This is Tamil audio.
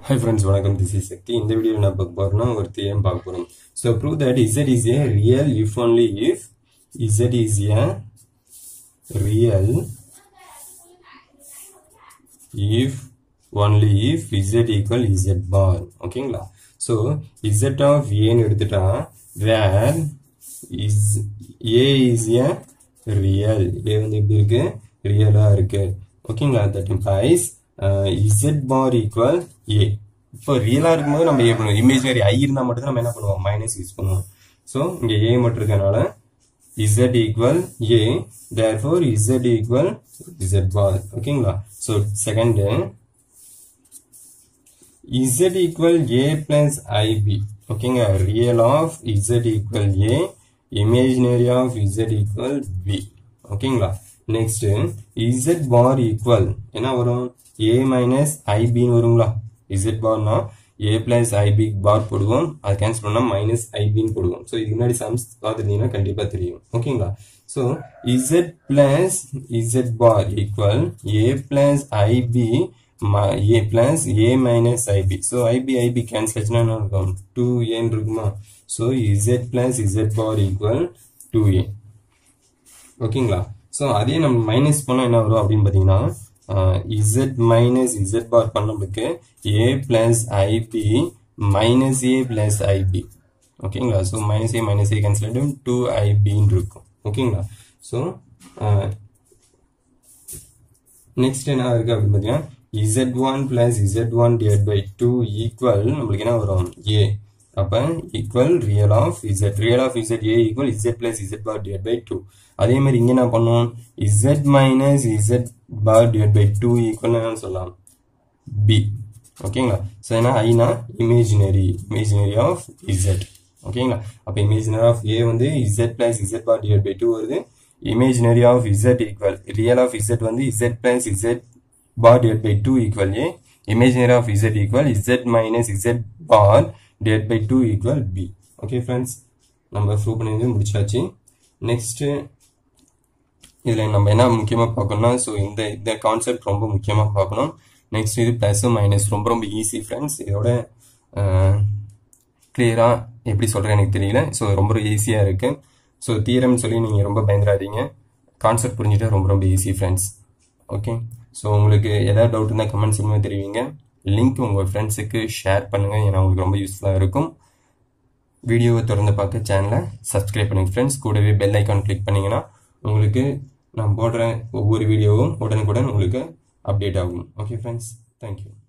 ஹை ஃப்ரெண்ட்ஸ் வணக்கம் திஸ் இஸ் சக்தி இந்த வீடியோ நான் பார்க்க போறோம்னா ஒரு தியரம் பார்க்க போறோம் so prove that z is a real if only if z is a real if only if z equal z bar ஓகேங்களா ஸோ இசட் ஆஃப் ஏன்னு எடுத்துட்டா where is a is a real a வந்து எப்படி இருக்கு ரியலா இருக்கு ஓகேங்களா that implies z bar equal a இப்போ ரியலா இருக்கும்போது நம்ம ஏ பண்ணுவோம் இமேஜினரி ஐ இருந்தா மட்டும் நம்ம என்ன பண்ணுவோம் மைனஸ் யூஸ் பண்ணுவோம் ஸோ இங்க ஏ மட்டும் இருக்கனால z equal a therefore z equal z bar ஓகேங்களா so second z equal a plus ib ஓகேங்க real of z equal a imaginary of z equal b ஓகேங்களா நெக்ஸ்ட் z bar equal என்ன வரும் a minus ib ன்னு வருங்களா z barனா a plus ib பார் போடுவோம் அது கேன்சல் பண்ணா மைனஸ் ஐபின்னு போடுவோம் ஸோ இதுக்கு முன்னாடி சம்ஸ் பார்த்துருந்தீங்கன்னா கண்டிப்பா தெரியும் ஓகேங்களா so z plus z bar equal a plus i b a plus a minus i b so i b i b cancel ஆச்சுன்னா என்ன இருக்கும் டூ ஏன்னு இருக்குமா so z plus z bar equal two a ஓகேங்களா ஸோ அதே நம்ம மைனஸ் பண்ணால் என்ன வரும் அப்படின்னு பார்த்தீங்கன்னா z மைனஸ் z பார் பண்ண நம்மளுக்கு a plus i b minus a plus i b ஓகேங்களா so minus a minus a cancel ஆகிடும் டூ ஐபின்னு இருக்கும் ஓகேங்களா ஸோ நெக்ஸ்ட் என்ன இருக்கு அப்படின்னு பார்த்தீங்கன்னா z one plus z one divide by two equal நம்மளுக்கு என்ன வரும் ஏ அப்போ equal real of z real of z a equal z plus z bar divide by two அதே மாதிரி இங்கே என்ன பண்ணுவோம் z minus z bar divide by two equal என்ன சொல்லலாம் பி ஓகேங்களா ஸோ ஏன்னா ஐனா இமேஜினரி இமேஜினரி ஆஃப் இசட் ஓகேங்களா அப்போ இமேஜினரி ஆஃப் ஏ வந்து z plus z bar divide by two வருது imaginary of z equal real of z வந்து z plus z bar divide by two equal a imaginary of z equal z minus z bar divide by two equal b okay friends நம்ம ப்ரூவ் பண்ணி முடிச்சாச்சு நெக்ஸ்ட்டு இதில் நம்ம என்ன முக்கியமாக பார்க்கணும்னா ஸோ இந்த இந்த கான்செப்ட் ரொம்ப முக்கியமாக பார்க்கணும் நெக்ஸ்ட் இது ப்ளஸும் மைனஸ் ரொம்ப ரொம்ப ஈஸி ஃப்ரெண்ட்ஸ் இதோட கிளியராக எப்படி சொல்கிறேன் எனக்கு தெரியல ஸோ ரொம்ப ஈஸியாக இருக்குது ஸோ தீரம்னு சொல்லி நீங்கள் ரொம்ப பயந்துடாதீங்க கான்செப்ட் புரிஞ்சுட்டா ரொம்ப ரொம்ப ஈஸி ஃப்ரெண்ட்ஸ் ஓகே ஸோ உங்களுக்கு எதாவது டவுட் இருந்தால் கமெண்ட்ஸ் இனிமேல் தெரிவிங்க லிங்க் உங்கள் ஃப்ரெண்ட்ஸுக்கு ஷேர் பண்ணுங்கள் ஏன்னா உங்களுக்கு ரொம்ப யூஸ்ஃபுல்லாக இருக்கும் வீடியோவை தொடர்ந்து பார்க்க சேனலை சப்ஸ்கிரைப் பண்ணுங்க ஃப்ரெண்ட்ஸ் கூடவே பெல் ஐக்கான் கிளிக் பண்ணிங்கன்னா உங்களுக்கு நான் போடுற ஒவ்வொரு வீடியோவும் உடனுக்குடன் உங்களுக்கு அப்டேட் ஆகும் ஓகே ஃப்ரெண்ட்ஸ் தேங்க்யூ